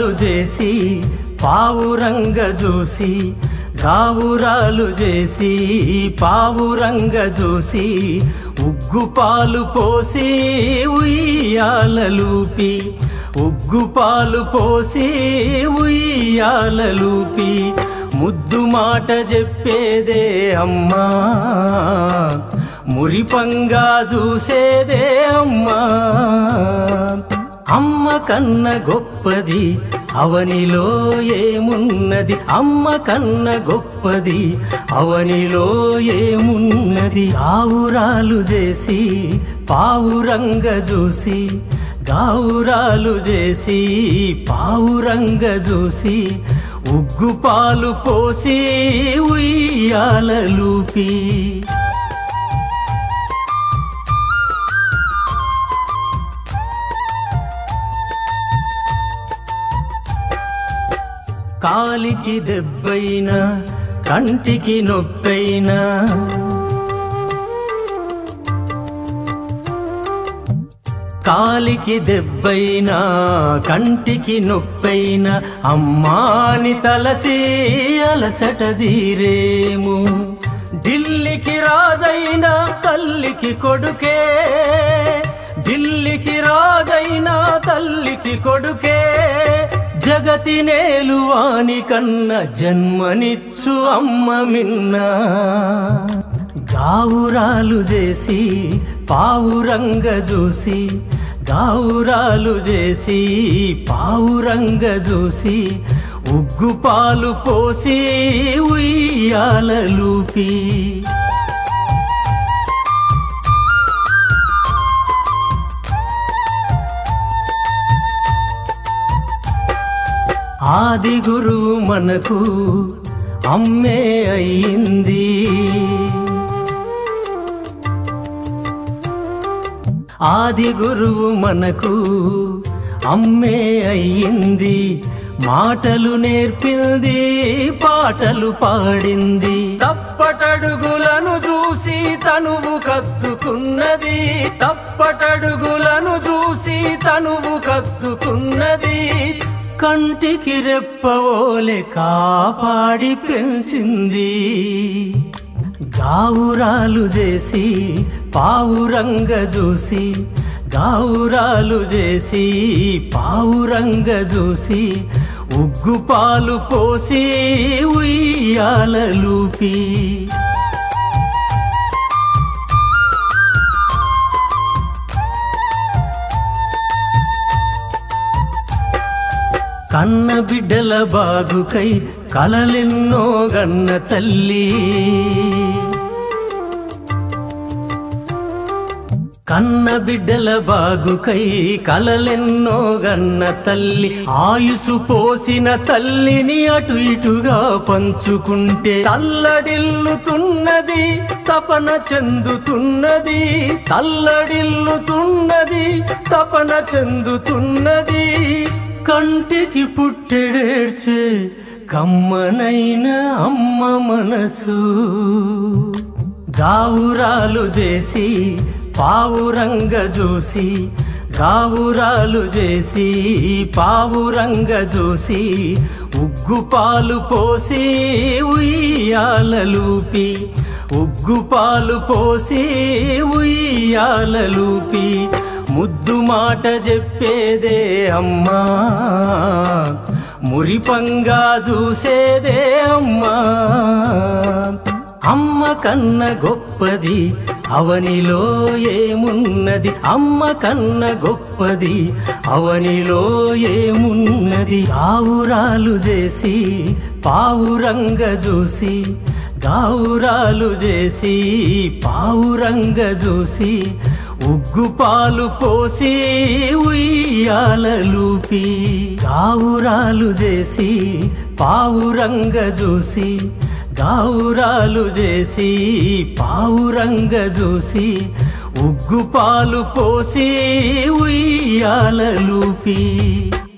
గావురాలు చేసి పావురంగ చూసి గావురాలు చేసి పావురంగ చూసి ఉగ్గు పాలు పోసి ఉయ్యాలలూపి ఉగ్గు పాలు పోసి ఉయ్యాలలూపి ముద్దు మాట చెప్పేదే అమ్మా మురిపంగా చూసేదే అమ్మా అమ్మ కన్న గొప్పది అవనిలో ఏమున్నది అమ్మ కన్న గొప్పది అవనిలో ఏమున్నది ఆవురాలు చేసి పావురంగ చూసి గావురాలు చేసి పావురంగ చూసి ఉగ్గు పాలు పోసి ఉయ్యాలలూపి కాలికి దెబ్బైనా కంటికి నొప్పైనా కాలికి దెబ్బైనా కంటికి నొప్పైనా అమ్మాని తలచి అలసట తీరేము ఢిల్లీకి రాజైనా తల్లికి కొడుకే ఢిల్లీకి రాజైనా తల్లికి కొడుకే జగతి నేలువాని కన్న జన్మనిచ్చు అమ్మ మిన్నా గావురాలు చేసి పావురంగ చూసి గావురాలు చేసి పావురంగ చూసి ఉగ్గు పాలు పోసి ఉయ్యాలలూపి ఆది గురువు మనకు అమ్మే అయ్యింది ఆది గురువు మనకు అమ్మే అయ్యింది మాటలు నేర్పింది పాటలు పాడింది తప్పటడుగులను చూసి తనువు కత్తుకున్నది తప్పటడుగులను చూసి తనువు కత్తుకున్నది కంటికి రెప్పవోలే కాపాడి పెంచింది గావురాలు చేసి పావురంగ చూసి గావురాలు చేసి పావురంగ చూసి ఉగ్గు పాలు పోసి ఉయ్యాలలూపి కన్న బిడ్డల బాగుకై కలలెన్నో గన్న తల్లి కన్న బిడ్డల బాగుకై కలలెన్నో గన్న తల్లి ఆయుసు పోసిన తల్లిని అటు ఇటుగా పంచుకుంటే తల్లడిల్లుతున్నది తపన చెందుతున్నది తల్లడిల్లుతున్నది తపన చెందుతున్నది కంటికి పుట్టెడేడ్చే కమ్మనైన అమ్మ మనసు గావురాలు చేసి పావురంగ చూసి గావురాలు చేసి పావురంగ చూసి ఉగ్గు పాలు పోసి ఉయ్యాలలూపి ఉగ్గు పాలు పోసి ఉయ్యాలలూపి ముద్దు మాట చెప్పేదే అమ్మా మురిపంగా చూసేదే అమ్మా అమ్మ కన్న గొప్పది అవనిలో ఏమున్నది అమ్మ కన్న గొప్పది అవనిలో ఏమున్నది ఆవురాలు చేసి పావురంగ చూసి గావురాలు చేసి పావురంగ చూసి ఉగ్గు పాలు పోసి ఉయ్యాలలూపి గావురాలు చేసి పావురంగ చూసి గావురాలు చేసి పావురంగ చూసి ఉగ్గు పాలు పోసి ఉయ్యాలలూపి